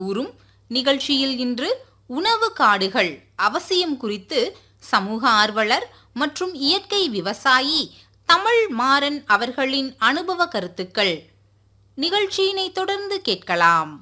கூறும் நிகழ்ச்சியில் இன்று உணவு காடுகள் அவசியம் குறித்து சமூக ஆர்வலர் மற்றும் இயற்கை விவசாயி தமிழ் மாறன் அவர்களின் அனுபவ கருத்துக்கள் நிகழ்ச்சியினை தொடர்ந்து கேட்கலாம்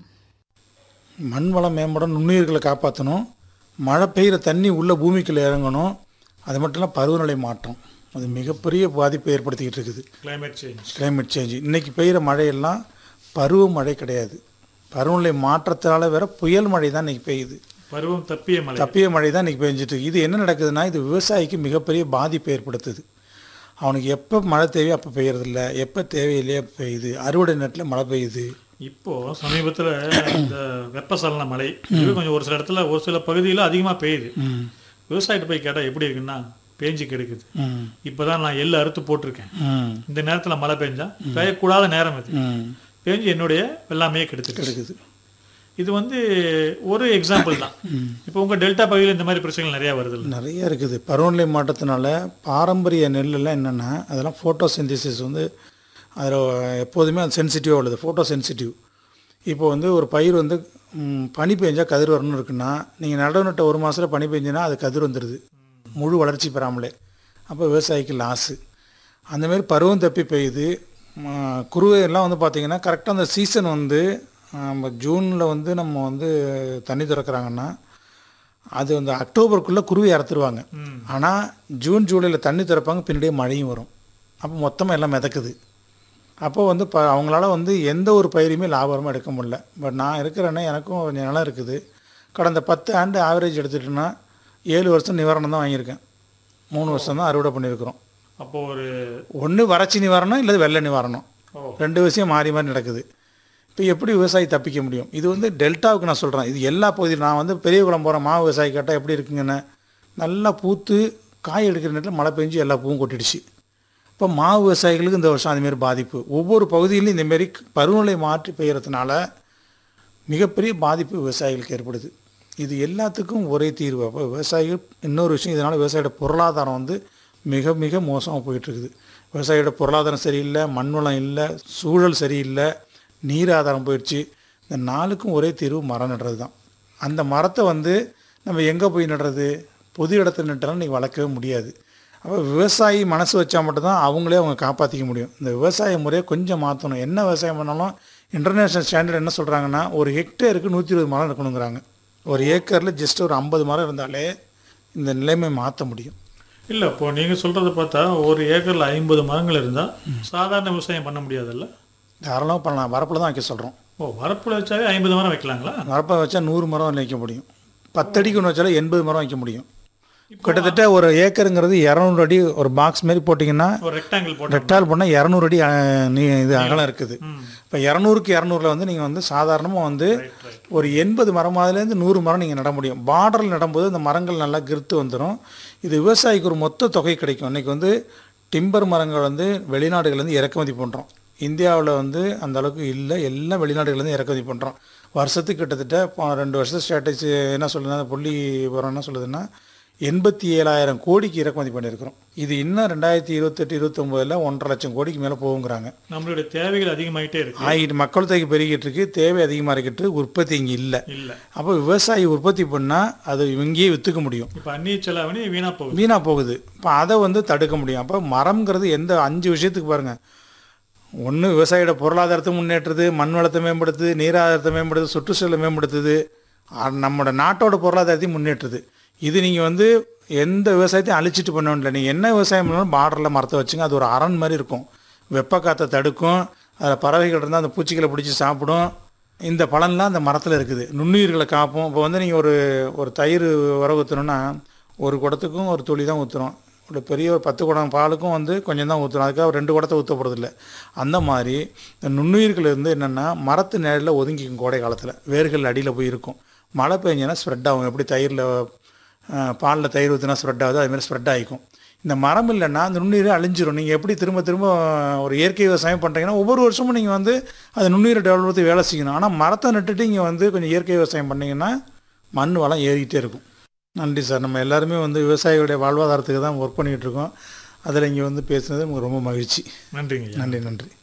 மண் வளம் மேம்பட நுண்ணுயிர்களை காப்பாற்றணும் மழை பெய்கிற தண்ணி உள்ள பூமிக்குள்ளே இறங்கணும் அது மட்டும் இல்லை பருவநிலை மாற்றம் அது மிகப்பெரிய பாதிப்பை ஏற்படுத்திக்கிட்டு இருக்குது climate சேஞ்ச் கிளைமேட் சேஞ்ச் இன்றைக்கி பெய்கிற மழையெல்லாம் பருவ மழை கிடையாது பருவநிலை மாற்றத்தால் வேற புயல் மழை தான் இன்றைக்கி பெய்யுது பருவம் தப்பிய மழை தப்பிய மழை தான் இன்றைக்கி பெஞ்சிட்டு இருக்கு. இது என்ன நடக்குதுன்னா இது விவசாயிக்கு மிகப்பெரிய பாதிப்பை ஏற்படுத்துது அவனுக்கு எப்போ மழை தேவையோ அப்போ பெய்யறதில்ல எப்போ தேவையில்லையோ அப்போ பெய்யுது அறுவடை நேரத்தில் மழை பெய்யுது இப்போ சமீபத்துல இந்த வெப்பசலன மழை இது கொஞ்சம் ஒரு சில இடத்துல ஒரு சில பகுதியில் அதிகமா பெய்யுது ம் விவசாயிட்ட போய் கேட்டா எப்படி இருக்குன்னா பேஞ்சு கெடுக்குது ம் இப்பதான் நான் எள்ளு அறுத்து போட்டிருக்கேன் ம் இந்த நேரத்துல மழை பெஞ்சா பெய்யக்கூடாத நேரம் இது ம் பேஞ்சு என்னுடைய வெள்ளாமையே கெடுத்துட்டு இருக்குது இது வந்து ஒரு எக்ஸாம்பிள் தான் இப்போ உங்க டெல்டா பகுதியில் இந்த மாதிரி பிரச்சனைகள் நிறைய வருது நிறைய இருக்குது பருவநிலை மாற்றத்தினால பாரம்பரிய நெல்லெல்லாம் என்னென்னா அதெல்லாம் ஃபோட்டோ சிந்தசிஸ் வந்து அதில் எப்போதுமே அது சென்சிட்டிவாக உள்ளது ஃபோட்டோ சென்சிட்டிவ் இப்போ வந்து ஒரு பயிர் வந்து ம், பனி பெஞ்சால் கதிர் வரணும்னு இருக்குன்னா நீங்கள் நடவு நட்ட ஒரு மாதத்தில் பனி பெஞ்சுன்னா அது கதிர் வந்துடுது முழு வளர்ச்சி பெறாமலே அப்போ விவசாயிக்கு லாஸு அந்தமாரி பருவம் தப்பி பெய்யுது ம, குருவை எல்லாம் வந்து பார்த்திங்கன்னா கரெக்டாக அந்த சீசன் வந்து நம்ம ஜூனில் வந்து நம்ம வந்து தண்ணி திறக்கிறாங்கன்னா அது வந்து அக்டோபருக்குள்ளே குருவி அறுத்துருவாங்க ஆனால் ஜூன் ஜூலையில் தண்ணி திறப்பாங்க பின்னாடியே மழையும் வரும் அப்போ மொத்தமாக எல்லாம் மிதக்குது அப்போ வந்து ப அவங்களால வந்து எந்த ஒரு பயிருமே லாபகரமாக எடுக்க முடியல பட் நான் இருக்கிறேன்னா எனக்கும் கொஞ்சம் நிலம் இருக்குது கடந்த பத்து ஆண்டு ஆவரேஜ் எடுத்துட்டோன்னா ஏழு வருஷம் நிவாரணம் தான் வாங்கியிருக்கேன் மூணு வருஷம் தான் அறுவடை பண்ணியிருக்கிறோம் அப்போ ஒரு ஒன்று வறட்சி நிவாரணம் இல்லை வெள்ள நிவாரணம் ஓ. ரெண்டு விஷயம் மாறி மாறி நடக்குது இப்போ எப்படி விவசாயி தப்பிக்க முடியும் இது வந்து டெல்டாவுக்கு நான் சொல்கிறேன் இது எல்லா பகுதியும் நான் வந்து பெரிய குளம் போகிறேன் மாவு விவசாயி கேட்டால் எப்படி இருக்குங்கன்னு நல்லா பூத்து காய் எடுக்கிற நேரத்தில் மழை பெஞ்சு எல்லா பூவும் கொட்டிடுச்சு இப்போ மாவு விவசாயிகளுக்கு இந்த வருஷம் அதுமாரி பாதிப்பு ஒவ்வொரு பகுதியிலும் இந்தமாரி பருவநிலை மாற்றி பெய்யறதுனால மிகப்பெரிய பாதிப்பு விவசாயிகளுக்கு ஏற்படுது இது எல்லாத்துக்கும் ஒரே தீர்வு அப்போ விவசாயிகள் இன்னொரு விஷயம் இதனால் விவசாயியோட பொருளாதாரம் வந்து மிக மிக மோசமாக போயிட்டுருக்குது விவசாயியோட பொருளாதாரம் சரியில்லை மண் வளம் இல்லை சூழல் சரியில்லை நீர் ஆதாரம் போயிடுச்சு இந்த நாளுக்கும் ஒரே தீர்வு மரம் நடுறது தான் அந்த மரத்தை வந்து நம்ம எங்கே போய் நடுறது பொது இடத்துல நட்டாலும் நீங்கள் வளர்க்கவே முடியாது அப்போ விவசாயி மனசு வச்சா மட்டும்தான் அவங்களே அவங்க காப்பாற்றிக்க முடியும் இந்த விவசாய முறையை கொஞ்சம் மாற்றணும் என்ன விவசாயம் பண்ணாலும் இன்டர்நேஷ்னல் ஸ்டாண்டர்ட் என்ன சொல்கிறாங்கன்னா ஒரு ஹெக்டேருக்கு நூற்றி இருபது மரம் இருக்கணுங்கிறாங்க ஒரு ஏக்கரில் ஜஸ்ட் ஒரு ஐம்பது மரம் இருந்தாலே இந்த நிலைமை மாற்ற முடியும் இல்ல இப்போ நீங்க சொல்றத பார்த்தா ஒரு ஏக்கர்ல ஐம்பது மரங்கள் இருந்தா சாதாரண விவசாயம் பண்ண முடியாதுல்ல தாராளமாக பண்ணலாம் வரப்பில் தான் வைக்க சொல்கிறோம் ஓ வரப்புல வச்சாவே ஐம்பது மரம் வைக்கலாங்களா வரப்பை வச்சா நூறு மரம் வைக்க முடியும் பத்தடிக்கு ஒன்று வச்சாலும் எண்பது மரம் வைக்க முடியும் கிட்டத்தட்ட ஒரு ஏக்கருங்கிறது இரநூறு அடி ஒரு பாக்ஸ் மாரி போட்டிங்கன்னா ஒரு ரெக்டாங்கிள் போட்டு ரெக்டால் பண்ணால் இரநூறு அடி அஹ், நீ இது அகலம் இருக்குது ம். இப்போ இரநூறுக்கு இரநூறுல வந்து நீங்கள் வந்து சாதாரணமாக வந்து ஒரு எண்பது மரமாதுலேருந்து நூறு மரம் நீங்கள் நட முடியும் பார்டரில் நடும்போது இந்த மரங்கள் நல்லா கிருத்து வந்துடும் இது விவசாயிக்கு ஒரு மொத்த தொகை கிடைக்கும் இன்றைக்கி வந்து டிம்பர் மரங்கள் வந்து வெளிநாடுகள்லேருந்து இறக்குமதி பண்ணுறோம் இந்தியாவில் வந்து அந்த அளவுக்கு இல்லை எல்லாம் வெளிநாடுகள்லேருந்து இறக்குமதி பண்ணுறோம் வருஷத்துக்கு கிட்டத்தட்ட இப்போ ரெண்டு வருஷம் ஸ்ட்ராட்டஜி என்ன சொல்லுதுன்னா அந்த புள்ளி விவரம் என்ன சொல்லுதுன்னா எண்பத்தி ஏழாயிரம் கோடிக்கு இறக்குமதி பண்ணியிருக்கிறோம் இது இன்னும் ரெண்டாயிரத்தி இருபத்தெட்டு இருபத்தொம்போதில் ஒன்றரை லட்சம் கோடிக்கு மேலே போகுங்கிறாங்க நம்மளுடைய தேவைகள் அதிகமாயிட்டே இருக்கு ஆகிட்டு மக்கள் தொகை பெருகிட்டு இருக்கு தேவை அதிகமாக இருக்கிட்டு உற்பத்தி இங்கே இல்லை இல்ல அப்போ விவசாயி உற்பத்தி பண்ணால் அது இங்கேயே விற்றுக்க முடியும் இப்ப அந்நிய செலாவணி வீணா போகுது வீணாக போகுது இப்போ அதை வந்து தடுக்க முடியும் அப்போ மரம்ங்கிறது எந்த அஞ்சு விஷயத்துக்கு பாருங்கள் ஒன்று விவசாயியோட பொருளாதாரத்தை முன்னேற்றுது மண் வளத்தை மேம்படுத்துது நீராதாரத்தை மேம்படுத்துது சுற்றுச்சூழலை மேம்படுத்துது அ- நம்மளோட நாட்டோட பொருளாதாரத்தையும் முன்னேற்றுது இது நீங்கள் வந்து எந்த விவசாயத்தையும் அழிச்சிட்டு பண்ண வேண்டிய நீங்கள் என்ன விவசாயம் பண்ணாலும் பார்டரில் மரத்தை வச்சுங்க அது ஒரு அரண் மாதிரி இருக்கும் வெப்ப காற்றை தடுக்கும் அதில் பறவைகள் இருந்தால் அந்த பூச்சிகளை பிடிச்சி சாப்பிடும் இந்த பலன்லாம் அந்த மரத்தில் இருக்குது நுண்ணுயிர்களை காப்போம் இப்போ வந்து நீங்கள் ஒரு ஒரு தயிர் உர ஊற்றணுன்னா ஒரு குடத்துக்கும் ஒரு துளி தான் ஊற்றுறோம் ஒரு பெரிய ஒரு பத்து குடம் பாலுக்கும் வந்து கொஞ்சம் தான் ஊற்றுறோம் அதுக்காக ரெண்டு குடத்தை ஊற்ற போகிறதில்ல அந்த மாதிரி இந்த நுண்ணுயிர்கள் இருந்து என்னென்னா மரத்து நிழலில் ஒதுங்கிக்கும் கோடை காலத்தில் வேர்கள் அடியில் போய் இருக்கும் மழை பெஞ்சேன்னா ஸ்ப்ரெட் ஆகும் எப்படி தயிரில் பாலில் தயிர் ஊற்றினா ஸ்ப்ரெட் ஆகுதோ அதுமாதிரி ஸ்ப்ரெட் ஆகிக்கும் இந்த மரம் இல்லைன்னா அந்த நுண்ணுயிரை அழிஞ்சிரும் நீங்கள் எப்படி திரும்ப திரும்ப ஒரு இயற்கை விவசாயம் பண்ணுறீங்கன்னா ஒவ்வொரு வருஷமும் நீங்கள் வந்து அது நுண்ணுயிரை டெவலப் வேலை செய்யணும் ஆனால் மரத்தை நட்டுட்டு இங்கே வந்து கொஞ்சம் இயற்கை விவசாயம் பண்ணீங்கன்னா மண் வளம் ஏறிக்கிட்டே இருக்கும் நன்றி சார் நம்ம எல்லாருமே வந்து விவசாயிகளுடைய வாழ்வாதாரத்துக்கு தான் ஒர்க் பண்ணிகிட்டு இருக்கோம் அதில் இங்கே வந்து பேசுனது நமக்கு ரொம்ப மகிழ்ச்சி நன்றிங்க ஐயா. நன்றி நன்றி